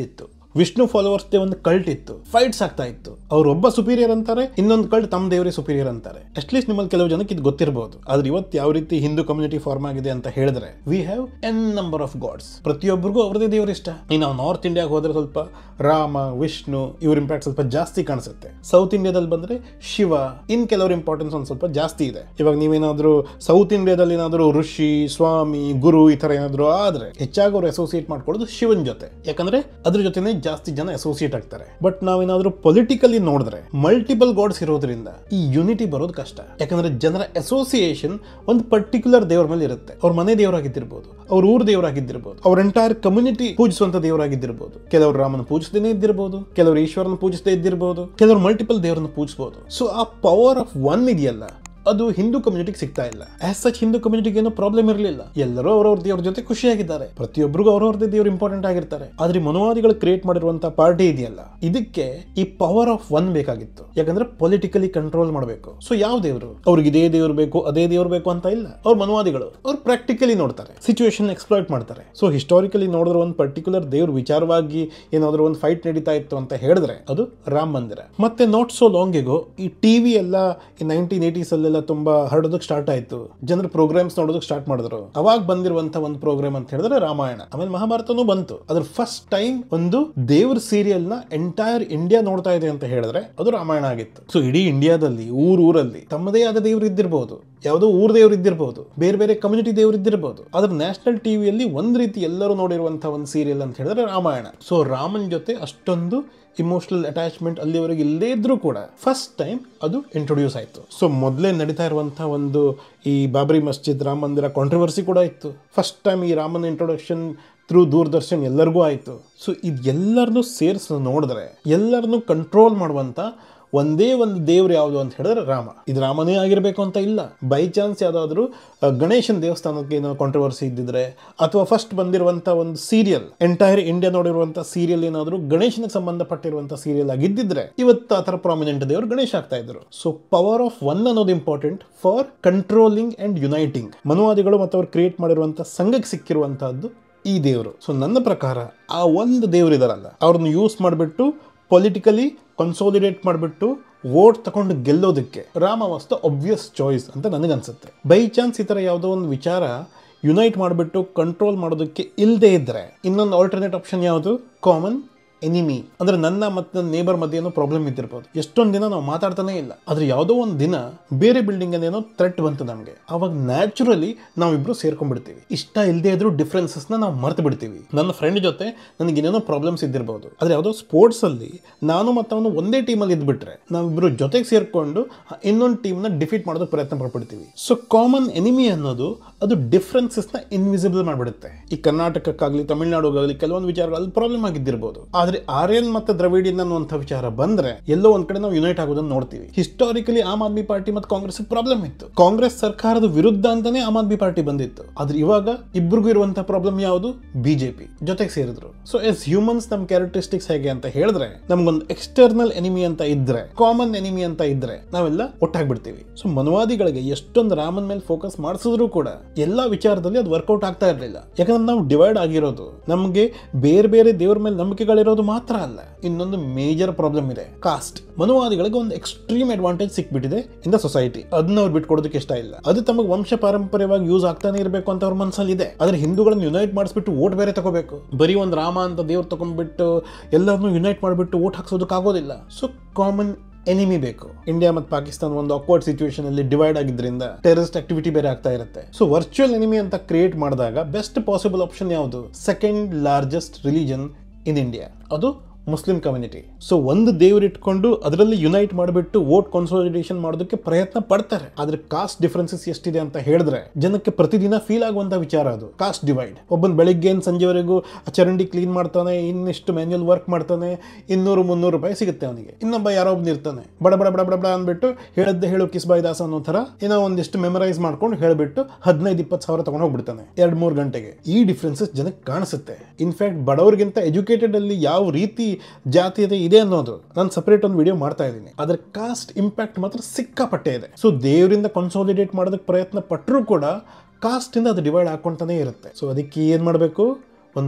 ವಿಷ್ಣು ಫಾಲೋವರ್ಸ್ ಒಂದು ಕಲ್ಟ್ ಇತ್ತು ಫೈಟ್ಸ್ ಆಗ್ತಾ ಇತ್ತು ಅವ್ರು ಒಬ್ಬ ಸುಪೀರಿಯರ್ ಅಂತಾರೆ ಇನ್ನೊಂದು ಕಲ್ಟ್ ತಮ್ಮ ದೇವರೇ ಸುಪೀರಿಯರ್ ಅಂತಾರೆ ಅಟ್ಲೀಸ್ಟ್ ನಿಮ್ಮಲ್ಲಿ ಕೆಲವು ಜನಕ್ಕೆ ಇದು ಗೊತ್ತಿರಬಹುದು ಆದ್ರೆ ಇವತ್ತು ಯಾವ ರೀತಿ ಹಿಂದೂ ಕಮ್ಯುನಿಟಿ ಫಾರ್ಮ್ ಆಗಿದೆ ಅಂತ ಹೇಳಿದ್ರೆ we have N number of gods ಪ್ರತಿಯೊಬ್ಬರಿಗೂ ಅವ್ರದೇ ದೇವ್ರ ಇಷ್ಟ ಇನ್ನು ನಾವು ನಾರ್ತ್ ಇಂಡಿಯಾಗೆ ಹೋದ್ರೆ ಸ್ವಲ್ಪ ರಾಮ ವಿಷ್ಣು ಇವ್ರ ಇಂಪ್ಯಾಕ್ಟ್ ಸ್ವಲ್ಪ ಜಾಸ್ತಿ ಕಾಣಿಸುತ್ತೆ ಸೌತ್ ಇಂಡಿಯಾದಲ್ಲಿ ಬಂದ್ರೆ ಶಿವ ಇನ್ ಕೆಲವ್ರ ಇಂಪಾರ್ಟೆನ್ಸ್ ಒಂದು ಸ್ವಲ್ಪ ಜಾಸ್ತಿ ಇದೆ ಇವಾಗ ನೀವೇನಾದ್ರೂ ಸೌತ್ ಇಂಡಿಯಾದಲ್ಲಿ ಏನಾದರೂ ಋಷಿ ಸ್ವಾಮಿ ಗುರು ಈ ತರ ಏನಾದ್ರು ಆದ್ರೆ ಹೆಚ್ಚಾಗಿ ಅವ್ರು ಅಸೋಸಿಯೇಟ್ ಮಾಡ್ಕೊಳ್ಳೋದು ಶಿವನ್ ಜೊತೆ ಯಾಕಂದ್ರೆ ಅದ್ರ ಜೊತೆನೆ ಜಾಸ್ತಿ ಜನ ಅಸೋಸಿಯೇಟ್ ಆಗ್ತಾರೆ ಬಟ್ ನಾವೇನಾದ್ರೂ ಪೊಲಿಟಿಕಲಿ ನೋಡಿದ್ರೆ ಮಲ್ಟಿಪಲ್ ಗಾಡ್ಸ್ ಇರೋದ್ರಿಂದ ಈ ಯುನಿಟಿ ಬರೋದು ಕಷ್ಟ ಯಾಕಂದ್ರೆ ಜನರ ಅಸೋಸಿಯೇಷನ್ ಒಂದು ಪರ್ಟಿಕ್ಯುಲರ್ ದೇವರ ಮೇಲೆ ಇರುತ್ತೆ ಅವ್ರ ಮನೆ ದೇವರಾಗಿದ್ದಿರ್ಬೋದು ಅವ್ರ ಊರ್ ದೇವರಾಗಿದ್ದಿರ್ಬೋದು ಅವ್ರ ಎಂಟೈರ್ ಕಮ್ಯುನಿಟಿ ಪೂಜಿಸುವಂತ ದೇವರಾಗಿದ್ದಿರ್ಬೋದು ಕೆಲವರು ರಾಮನ ಪೂಜಿಸದೇನೆ ಇದ್ದಿರ್ಬೋದು ಕೆಲವರು ಈಶ್ವರನ ಪೂಜಿಸದೇ ಇದ್ದಿರ್ಬೋದು ಕೆಲವರು ಮಲ್ಟಿಪಲ್ ದೇವರನ್ನ ಪೂಜಿಸಬಹುದು ಸೊ ಆ ಪವರ್ ಆಫ್ ಒನ್ ಇದೆಯಲ್ಲ ಅದು ಹಿಂದೂ ಕಮ್ಯುನಿಟಿಗೆ ಸಿಗ್ತಾ ಇಲ್ಲ ಆಸ್ ಸಚ್ ಹಿಂದೂ ಕಮ್ಯುನಿಟಿಗೆ ಏನೋ ಪ್ರಾಬ್ಲಮ್ ಇರಲಿಲ್ಲ ಎಲ್ಲರೂ ಅವ್ರವ್ರ ದೇವ್ರ ಜೊತೆ ಖುಷಿಯಾಗಿದ್ದಾರೆ ಪ್ರತಿಯೊಬ್ಬರಿಗೂ ಅವ್ರವ್ರದೇ ದೇವ್ರು ಇಂಪಾರ್ಟೆಂಟ್ ಆಗಿರ್ತಾರೆ ಆದ್ರೆ ಮನುವಾದಿಗಳು ಕ್ರಿಯೇಟ್ ಮಾಡಿರುವಂತಹ ಪಾರ್ಟಿ ಇದೆಯಲ್ಲ ಇದಕ್ಕೆ ಈ ಪವರ್ ಆಫ್ ಒನ್ ಬೇಕಾಗಿತ್ತು ಯಾಕಂದ್ರೆ ಪೊಲಿಟಿಕಲಿ ಕಂಟ್ರೋಲ್ ಮಾಡಬೇಕು ಸೊ ಯಾವ ದೇವರು ಅವ್ರಿಗೆ ಇದೇ ದೇವ್ರು ಬೇಕು ಅದೇ ದೇವ್ರು ಬೇಕು ಅಂತ ಇಲ್ಲ ಅವ್ರ ಮನುವಾದಿಗಳು ಅವ್ರು ಪ್ರಾಕ್ಟಿಕಲಿ ನೋಡ್ತಾರೆ ಸಿಚುವೇಶನ್ ಎಕ್ಸ್ಪ್ಲಾಯ್ಟ್ ಮಾಡ್ತಾರೆ ಸೊ ಹಿಸ್ಟಾರಿಕಲಿ ನೋಡಿದ್ರೆ ಒಂದು ಪರ್ಟಿಕ್ಯುಲರ್ ದೇವ್ರ ವಿಚಾರವಾಗಿ ಏನಾದರೂ ಒಂದು ಫೈಟ್ ನಡೀತಾ ಇತ್ತು ಅಂತ ಹೇಳಿದ್ರೆ ಅದು ರಾಮ ಮಂದಿರ ಮತ್ತೆ ನಾಟ್ ಸೋ ಲಾಂಗಿಗೂ ಈ ಟಿವಿ ಎಲ್ಲ ಈ ನೈನ್ಟೀನ್ ಏಟೀಸ್ ಅಲ್ಲೆಲ್ಲ ತುಂಬಾ ಹರಡೋದಕ್ಕೆ ಸ್ಟಾರ್ಟ್ ಆಯ್ತು ಜನರು ಪ್ರೋಗ್ರಾಮ್ಸ್ ನೋಡೋದಕ್ಕೆ ಸ್ಟಾರ್ಟ್ ಮಾಡಿದ್ರು ಅವಾಗ ಬಂದಿರುವಂತ ಒಂದು ಪ್ರೋಗ್ರಾಮ್ ಅಂತ ಹೇಳಿದ್ರೆ ರಾಮಾಯಣ ಆಮೇಲೆ ಮಹಾಭಾರತನೂ ಬಂತು ಅದ್ರ ಫಸ್ಟ್ ಟೈಮ್ ಒಂದು ದೇವ್ರ ಸೀರಿಯಲ್ ನ ಎಂಟೈರ್ ಇಂಡಿಯಾ ನೋಡ್ತಾ ಇದೆ ಅಂತ ಹೇಳಿದ್ರೆ ಅದು ರಾಮಾಯಣ ಆಗಿತ್ತು ಸೊ ಇಡೀ ಇಂಡಿಯಾದಲ್ಲಿ ಊರ್ ಊರಲ್ಲಿ ತಮ್ಮದೇ ಆದ ದೇವ್ರು ಇದ್ದಿರಬಹುದು ಯಾವುದೋ ಊರ್ ದೇವ್ರು ಇದ್ದಿರಬಹುದು ಬೇರೆ ಬೇರೆ ಕಮ್ಯುನಿಟಿ ದೇವ್ರು ಇದ್ದಿರಬಹುದು ಆದ್ರೆ ನ್ಯಾಷನಲ್ ಟಿವಿಯಲ್ಲಿ ಒಂದ್ ರೀತಿ ಎಲ್ಲರೂ ನೋಡಿರುವಂತಹ ಒಂದು ಸೀರಿಯಲ್ ಅಂತ ಹೇಳಿದ್ರೆ ರಾಮಾಯಣ ಸೊ ರಾಮನ್ ಜೊತೆ ಅಷ್ಟೊಂದು ಇಮೋಷನಲ್ ಅಟ್ಯಾಚ್ಮೆಂಟ್ ಅಲ್ಲಿವರೆಗೆ ಇಲ್ಲದೇ ಇದ್ರೂ ಕೂಡ ಫಸ್ಟ್ ಟೈಮ್ ಅದು ಇಂಟ್ರೊಡ್ಯೂಸ್ ಆಯಿತು ಸೊ ಮೊದಲೇ ನಡೀತಾ ಇರುವಂಥ ಒಂದು ಈ ಬಾಬ್ರಿ ಮಸ್ಜಿದ್ ರಾಮ ಮಂದಿರ ಕಾಂಟ್ರವರ್ಸಿ ಕೂಡ ಇತ್ತು ಫಸ್ಟ್ ಟೈಮ್ ಈ ರಾಮನ ಇಂಟ್ರೊಡಕ್ಷನ್ ಥ್ರೂ ದೂರದರ್ಶನ್ ಎಲ್ಲರಿಗೂ ಆಯಿತು ಸೊ ಇದು ಎಲ್ಲರನ್ನೂ ಸೇರಿಸಿ ನೋಡಿದ್ರೆ ಎಲ್ಲರನ್ನೂ ಕಂಟ್ರೋಲ್ ಮಾಡುವಂಥ ಒಂದೇ ಒಂದು ದೇವ್ರು ಯಾವುದು ಅಂತ ಹೇಳಿದ್ರೆ ರಾಮ ಇದು ರಾಮನೇ ಆಗಿರಬೇಕು ಅಂತ ಇಲ್ಲ ಬೈ ಚಾನ್ಸ್ ಯಾವುದಾದ್ರೂ ಗಣೇಶನ್ ದೇವಸ್ಥಾನಕ್ಕೆ ಏನೋ ಕಾಂಟ್ರವರ್ಸಿ ಇದ್ದಿದ್ರೆ ಅಥವಾ ಫಸ್ಟ್ ಬಂದಿರುವಂಥ ಒಂದು ಸೀರಿಯಲ್ ಎಂಟೈರ್ ಇಂಡಿಯಾ ನೋಡಿರುವಂಥ ಸೀರಿಯಲ್ ಏನಾದರೂ ಗಣೇಶನಿಗೆ ಸಂಬಂಧಪಟ್ಟಿರುವಂಥ ಸೀರಿಯಲ್ ಆಗಿದ್ದಿದ್ರೆ ಇವತ್ತು ಆ ಥರ ಪ್ರಾಮಿನೆಂಟ್ ದೇವರು ಗಣೇಶ ಆಗ್ತಾ ಇದ್ರು ಸೊ ಪವರ್ ಆಫ್ ಒನ್ ಅನ್ನೋದು important for controlling and uniting ಮನುವಾದಿಗಳು ಮತ್ತು ಅವ್ರು ಕ್ರಿಯೇಟ್ ಮಾಡಿರುವಂಥ ಸಂಘಕ್ಕೆ ಸಿಕ್ಕಿರುವಂತಹದ್ದು ಈ ದೇವರು ಸೊ ನನ್ನ ಪ್ರಕಾರ ಆ ಒಂದು ದೇವರು ಇದಾರಲ್ಲ ಅವ್ರನ್ನ ಯೂಸ್ ಮಾಡಿಬಿಟ್ಟು ಪೊಲಿಟಿಕಲಿ ಕನ್ಸೋಲಿಡೇಟ್ ಮಾಡಿಬಿಟ್ಟು ವೋಟ್ ತಗೊಂಡು ಗೆಲ್ಲೋದಕ್ಕೆ Rama was the obvious choice ಅಂತ ನನಗನ್ಸುತ್ತೆ ಬೈ ಚಾನ್ಸ್ ಈ ಥರ ಯಾವುದೋ ಒಂದು ವಿಚಾರ ಯುನೈಟ್ ಮಾಡಿಬಿಟ್ಟು ಕಂಟ್ರೋಲ್ ಮಾಡೋದಕ್ಕೆ ಇಲ್ಲದೆ ಇದ್ದರೆ ಇನ್ನೊಂದು ಆಲ್ಟರ್ನೇಟ್ ಆಪ್ಷನ್ ಯಾವುದು ಕಾಮನ್ ಎನಿಮಿ ಅಂದ್ರೆ ನನ್ನ ಮತ್ತು ನನ್ನ ನೇಬರ್ ಮಧ್ಯೆ ಏನೋ ಪ್ರಾಬ್ಲಮ್ ಇದ್ದಿರ್ಬೋದು ಎಷ್ಟೊಂದು ದಿನ ನಾವು ಮಾತಾಡ್ತಾನೆ ಇಲ್ಲ ಆದ್ರೆ ಯಾವುದೋ ಒಂದು ದಿನ ಬೇರೆ ಬಿಲ್ಡಿಂಗ್ ಏನೋ ಥ್ರೆಟ್ ಬಂತು ನಮಗೆ ಅವಾಗ ನ್ಯಾಚುರಲಿ ನಾವಿಬ್ರು ಸೇರ್ಕೊಂಡ್ಬಿಡ್ತೀವಿ ಇಷ್ಟ ಇಲ್ಲದೆ ಇದ್ರೂ ಡಿಫ್ರೆನ್ಸಸ್ನ ನಾವು ಮರ್ತು ಬಿಡ್ತೀವಿ ನನ್ನ ಫ್ರೆಂಡ್ ಜೊತೆ ನನಗೆ ಏನೇನೋ ಪ್ರಾಬ್ಲಮ್ಸ್ ಇದ್ದಿರ್ಬೋದು ಆದ್ರೆ ಯಾವುದೋ ಸ್ಪೋರ್ಟ್ಸ್ ಅಲ್ಲಿ ನಾನು ಮತ್ತು ಅವನು ಒಂದೇ ಟೀಮಲ್ಲಿ ಇದ್ಬಿಟ್ರೆ ನಾವಿಬ್ರು ಜೊತೆಗೆ ಸೇರ್ಕೊಂಡು ಇನ್ನೊಂದು ಟೀಮ್ನ ಡಿಫೀಟ್ ಮಾಡೋದಕ್ಕೆ ಪ್ರಯತ್ನ ಪಡ್ಬಿಡ್ತೀವಿ ಸೊ ಕಾಮನ್ ಎನಿಮಿ ಅನ್ನೋದು ಅದು ಡಿಫ್ರೆನ್ಸಸ್ನ ಇನ್ವಿಸಿಬಲ್ ಮಾಡಿಬಿಡುತ್ತೆ ಈ ಕರ್ನಾಟಕಕ್ಕಾಗಲಿ ತಮಿಳುನಾಡುಗಾಗಲಿ ಕೆಲವೊಂದು ವಿಚಾರಗಳಲ್ಲಿ ಪ್ರಾಬ್ಲಮ್ ಆಗಿದ್ದಿರ್ಬೋದು ಆದ್ರೆ ಆರ್ಯನ್ ಮತ್ತೆ ದ್ರವಿಡಿಯನ್ ಅನ್ನುವಂಥ ವಿಚಾರ ಬಂದ್ರೆ ಎಲ್ಲೋ ಒಂದ್ ಕಡೆ ನಾವು ಯುನೈಟ್ ಆಗೋದನ್ನ ನೋಡ್ತೀವಿ ಹಿಸ್ಟಾರಿಕಲಿ ಆಮ್ ಆದ್ಮಿ ಪಾರ್ಟಿ ಮತ್ತು ಕಾಂಗ್ರೆಸ್ ಪ್ರಾಬ್ಲಮ್ ಇತ್ತು ಕಾಂಗ್ರೆಸ್ ಸರ್ಕಾರದ ವಿರುದ್ಧ ಅಂತಾನೆ ಆಮ್ ಆದ್ಮಿ ಪಾರ್ಟಿ ಬಂದಿತ್ತು ಆದ್ರೆ ಇವಾಗ ಇಬ್ಬರಿಗೂ ಇರುವಂತಹ ಪ್ರಾಬ್ಲಮ್ ಯಾವುದು ಬಿಜೆಪಿ ಜೊತೆಗೆ ಸೇರಿದ್ರು ಸೊ ಎಸ್ ಹ್ಯೂಮನ್ಸ್ ನಮ್ ಕ್ಯಾರೆಕ್ಟರಿಸ್ಟಿಕ್ಸ್ ಹೇಗೆ ಅಂತ ಹೇಳಿದ್ರೆ ನಮ್ಗೊಂದು ಎಕ್ಸ್ಟರ್ನಲ್ ಎನಿಮಿ ಅಂತ ಇದ್ರೆ ಕಾಮನ್ ಎನಿಮಿ ಅಂತ ಇದ್ರೆ ನಾವೆಲ್ಲ ಒಟ್ಟಾಗ್ಬಿಡ್ತೀವಿ ಸೊ ಮನವಾದಿಗಳಿಗೆ ಎಷ್ಟೊಂದು ರಾಮನ್ ಮೇಲೆ ಫೋಕಸ್ ಮಾಡಿಸಿದ್ರು ಕೂಡ ಎಲ್ಲಾ ವಿಚಾರದಲ್ಲಿ ಅದು ವರ್ಕೌಟ್ ಆಗ್ತಾ ಇರಲಿಲ್ಲ ಯಾಕಂದ್ರೆ ನಾವು ಡಿವೈಡ್ ಆಗಿರೋದು ನಮಗೆ ಬೇರೆ ಬೇರೆ ದೇವ್ರ ಮೇಲೆ ನಂಬಿಕೆಗಳಿರೋದು ಮಾತ್ರ ಅಲ್ಲ ಇನ್ನೊಂದು ಮೇಜರ್ ಪ್ರಾಬ್ಲಮ್ ಇದೆ ಕಾಸ್ಟ್ ಮನುವಾದಿಗಳಿಗೆ ಒಂದು ಎಕ್ಸ್ಟ್ರೀಮ್ ಅಡ್ವಾಂಟೇಜ್ ಸಿಕ್ಬಿಟ್ಟಿದೆ ಇನ್ ದ ಸೊಸೈಟಿ ಅದನ್ನ ಅವ್ರು ಬಿಟ್ಕೊಡೋದಕ್ಕೆ ಇಷ್ಟ ಇಲ್ಲ ಅದು ತಮಗೆ ವಂಶ ಪಾರಂಪರ್ಯವಾಗಿ ಯೂಸ್ ಆಗ್ತಾನೆ ಇರಬೇಕು ಅಂತ ಅವ್ರ ಮನಸ್ಸಲ್ಲಿ ಇದೆ ಆದ್ರೆ ಹಿಂದೂಗಳನ್ನ ಯುನೈಟ್ ಮಾಡಿಸ್ಬಿಟ್ಟು ಓಟ್ ಬೇರೆ ತಗೋಬೇಕು ಬರೀ ಒಂದು ರಾಮ ಅಂತ ದೇವ್ರು ತಗೊಂಡ್ಬಿಟ್ಟು ಎಲ್ಲರನ್ನೂ ಯುನೈಟ್ ಮಾಡಿಬಿಟ್ಟು ಓಟ್ ಹಾಕ್ಸೋದಕ್ಕಾಗೋದಿಲ್ಲ ಸೊ ಕಾಮನ್ ಎನಿಮಿ ಬೇಕು ಇಂಡಿಯಾ ಮತ್ತು ಪಾಕಿಸ್ತಾನ ಒಂದು ಅಕ್ವರ್ಡ್ ಸಿಚುವೇಶನ್ ಅಲ್ಲಿ ಡಿವೈಡ್ ಆಗಿದ್ರಿಂದ ಟೆರರಿಸ್ಟ್ ಆಕ್ಟಿವಿಟಿ ಬೇರೆ ಆಗ್ತಾ ಇರುತ್ತೆ ಸೊ ವರ್ಚುವಲ್ ಎನಿಮಿ ಅಂತ ಕ್ರಿಯೇಟ್ ಮಾಡಿದಾಗ ಬೆಸ್ಟ್ ಪಾಸಿಬಲ್ ಆಪ್ಷನ್ ಯಾವುದು second largest religion in India ಅದು ಮುಸ್ಲಿಂ ಕಮ್ಯುನಿಟಿ ಸೊ ಒಂದು ದೇವ್ರು ಇಟ್ಕೊಂಡು ಅದರಲ್ಲಿ ಯುನೈಟ್ ಮಾಡಿಬಿಟ್ಟು ವೋಟ್ ಕನ್ಸಾಲಿಡೇಷನ್ ಮಾಡೋದಕ್ಕೆ ಪ್ರಯತ್ನ ಪಡ್ತಾರೆ ಆದ್ರೆ ಕಾಸ್ಟ್ ಡಿಫ್ರೆನ್ಸಸ್ ಎಷ್ಟಿದೆ ಅಂತ ಹೇಳಿದ್ರೆ ಜನಕ್ಕೆ ಪ್ರತಿದಿನ ಫೀಲ್ ಆಗುವಂತ ವಿಚಾರ ಅದು ಕಾಸ್ಟ್ ಡಿವೈಡ್ ಒಬ್ಬನ್ ಬೆಳಿಗ್ಗೆ ಸಂಜೆವರೆಗೂ ಆ ಚರಂಡಿ ಕ್ಲೀನ್ ಮಾಡ್ತಾನೆ ಇನ್ನಿಷ್ಟು ಮ್ಯಾನ್ಯಲ್ ವರ್ಕ್ ಮಾಡ್ತಾನೆ ಇನ್ನೂರು ಮುನ್ನೂರು ರೂಪಾಯಿ ಸಿಗುತ್ತೆ ಅವನಿಗೆ ಇನ್ನೊಬ್ಬ ಯಾರೋ ಒಬ್ಬನ ಇರ್ತಾನೆ ಬಡ ಬಡ ಬಡ ಬಡ ಬಡ ಅಂದ್ಬಿಟ್ಟು ಹೇಳದ್ದೆ ಹೇಳು ಕಿಸ್ಬಾಯ್ ದಾಸ ಅನ್ನೋ ಥರ ಏನೋ ಒಂದಿಷ್ಟು ಮೆಮರೈಸ್ ಮಾಡ್ಕೊಂಡು ಹೇಳ್ಬಿಟ್ಟು ಹದಿನೈದು ಇಪ್ಪತ್ತು ಸಾವಿರ ತಗೊಂಡು ಹೋಗ್ಬಿಡ್ತಾನೆ ಎರಡು ಮೂರು ಗಂಟೆಗೆ ಈ ಡಿಫ್ರೆನ್ಸಸ್ ಜನಕ್ಕೆ ಕಾಣಿಸುತ್ತೆ ಇನ್ಫ್ಯಾಕ್ಟ್ ಬಡವರಿಗಿಂತ ಎಜುಕೇಟೆಡ್ ಅಲ್ಲಿ ಯಾವ ರೀತಿ ಜಾತೀಯತೆ ಇದೆ ಅನ್ನೋದು ನಾನು ಸಪರೇಟ್ ಒಂದು ವಿಡಿಯೋ ಮಾಡ್ತಾ ಇದ್ದೀನಿ ಅದ್ರ ಕಾಸ್ಟ್ ಇಂಪ್ಯಾಕ್ಟ್ ಮಾತ್ರ ಸಿಕ್ಕಾಪಟ್ಟೆ ಇದೆ ಸೊ ದೇವರಿಂದ ಕನ್ಸಾಲಿಡೇಟ್ ಮಾಡೋದಕ್ಕೆ ಪ್ರಯತ್ನ ಪಟ್ಟರೂ ಕೂಡ ಕಾಸ್ಟಿಂದ ಅದು ಡಿವೈಡ್ ಹಾಕೊಂತಾನೆ ಇರುತ್ತೆ ಸೊ ಅದಕ್ಕೆ ಏನು ಮಾಡಬೇಕು ಒಂದು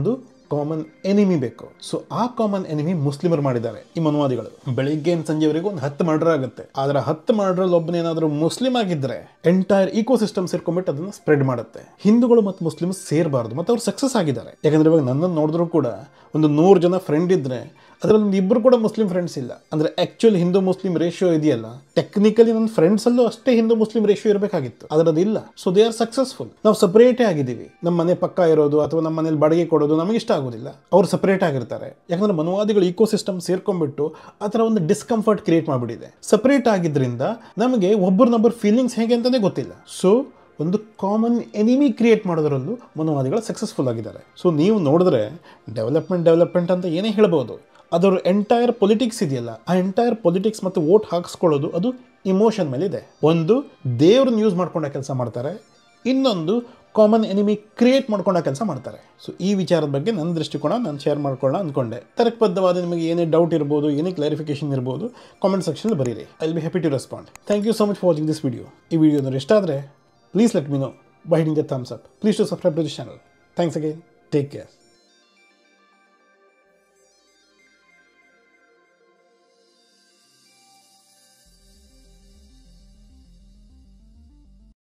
ಕಾಮನ್ ಎನಿಮಿ ಬೇಕು ಸೊ ಆ ಕಾಮನ್ ಎನಿಮಿ ಮುಸ್ಲಿಮರು ಮಾಡಿದ್ದಾರೆ ಈ ಮನುವಾದಿಗಳು ಬೆಳಿಗ್ಗೆ ಸಂಜೆವರೆಗೂ ಒಂದು ಹತ್ತು ಮರ್ಡರ್ ಆಗುತ್ತೆ ಆದ್ರೆ ಹತ್ತು ಮರ್ಡರ್ ಒಬ್ಬನೇನಾದ್ರೂ ಮುಸ್ಲಿಂ ಆಗಿದ್ರೆ ಎಂಟೈರ್ ಇಕೋ ಸಿಸ್ಟಮ್ ಸೇರ್ಕೊಂಡ್ಬಿಟ್ಟು ಅದನ್ನ ಸ್ಪ್ರೆಡ್ ಮಾಡುತ್ತೆ ಹಿಂದೂಗಳು ಮತ್ತು ಮುಸ್ಲಿಮ್ಸ್ ಸೇರಬಾರ್ದು ಮತ್ತು ಅವ್ರು ಸಕ್ಸಸ್ ಆಗಿದ್ದಾರೆ ಯಾಕಂದ್ರೆ ಇವಾಗ ನನ್ನನ್ನು ನೋಡಿದ್ರು ಕೂಡ ಒಂದು ನೂರು ಜನ ಫ್ರೆಂಡ್ ಇದ್ರೆ ಅದರಲ್ಲಿ ಒಂದು ಇಬ್ಬರು ಕೂಡ ಮುಸ್ಲಿಂ ಫ್ರೆಂಡ್ಸ್ ಇಲ್ಲ ಅಂದರೆ ಆ್ಯಕ್ಚುಲಿ ಹಿಂದೂ ಮುಸ್ಲಿಂ ರೇಷಿಯೋ ಇದೆಯಲ್ಲ ಟೆಕ್ನಿಕಲಿ ನನ್ನ ಫ್ರೆಂಡ್ಸಲ್ಲೂ ಅಷ್ಟೇ ಹಿಂದೂ ಮುಸ್ಲಿಂ ರೇಷಿಯೋ ಇರಬೇಕಾಗಿತ್ತು ಅದರದ್ದು ಇಲ್ಲ ಸೊ ದೇ ಆರ್ ಸಕ್ಸಸ್ಫುಲ್ ನಾವು ಸಪ್ರೇಟೇ ಆಗಿದ್ದೀವಿ ನಮ್ಮ ಮನೆ ಪಕ್ಕ ಇರೋದು ಅಥವಾ ನಮ್ಮ ಮನೇಲಿ ಬಾಡಿಗೆ ಕೊಡೋದು ನಮಗೆ ಇಷ್ಟ ಆಗೋದಿಲ್ಲ ಅವ್ರು ಸಪ್ರೇಟ್ ಆಗಿರ್ತಾರೆ ಯಾಕಂದ್ರೆ ಮನುವಾದಿಗಳು ಇಕೋ ಸಿಸ್ಟಮ್ ಸೇರ್ಕೊಂಡ್ಬಿಟ್ಟು ಆ ಥರ ಒಂದು ಡಿಸ್ಕಂಫರ್ಟ್ ಕ್ರಿಯೇಟ್ ಮಾಡಿಬಿಟ್ಟಿದೆ ಸಪ್ರೇಟ್ ಆಗಿದ್ರಿಂದ ನಮಗೆ ಒಬ್ಬರನ್ನೊಬ್ಬರು ಫೀಲಿಂಗ್ಸ್ ಹೇಗೆ ಅಂತಲೇ ಗೊತ್ತಿಲ್ಲ ಸೊ ಒಂದು ಕಾಮನ್ ಎನಿಮಿ ಕ್ರಿಯೇಟ್ ಮಾಡೋದ್ರಲ್ಲೂ ಮನುವಾದಿಗಳು ಸಕ್ಸಸ್ಫುಲ್ ಆಗಿದ್ದಾರೆ ಸೊ ನೀವು ನೋಡಿದ್ರೆ ಡೆವಲಪ್ಮೆಂಟ್ ಡೆವಲಪ್ಮೆಂಟ್ ಅಂತ ಏನೇ ಹೇಳ್ಬೋದು ಅದರ ಎಂಟೈರ್ ಪೊಲಿಟಿಕ್ಸ್ ಇದೆಯಲ್ಲ ಆ ಎಂಟೈರ್ ಪೊಲಿಟಿಕ್ಸ್ ಮತ್ತು ವೋಟ್ ಹಾಕಿಸ್ಕೊಳ್ಳೋದು ಅದು ಇಮೋಷನ್ ಮೇಲೆ ಇದೆ ಒಂದು ದೇವ್ರನ್ನ ಯೂಸ್ ಮಾಡ್ಕೊಂಡ ಕೆಲಸ ಮಾಡ್ತಾರೆ ಇನ್ನೊಂದು ಕಾಮನ್ ಎನಿಮಿ ಕ್ರಿಯೇಟ್ ಮಾಡ್ಕೊಂಡ ಕೆಲಸ ಮಾಡ್ತಾರೆ ಸೊ ಈ ವಿಚಾರದ ಬಗ್ಗೆ ನನ್ನ ದೃಷ್ಟಿಕೋನ ನಾನು ಶೇರ್ ಮಾಡ್ಕೊಳ್ಳೋಣ ಅಂದ್ಕೊಂಡೆ ತರ್ಕಬದ್ಧವಾದ ನಿಮಗೆ ಏನೇ ಡೌಟ್ ಇರ್ಬೋದು ಏನೇ ಕ್ಲಾರಿಫಿಕೇಶನ್ ಇರ್ಬೋದು ಕಾಮೆಂಟ್ ಸೆಕ್ಷನ್ ಬರೀರಿ I will be happy to respond thank you so much for watching this video ಈ ವಿಡಿಯೋ ಏನಾದ್ರು ಇಷ್ಟ ಆದರೆ please let me know by hitting the thumbs up please to subscribe to this channel thanks again take care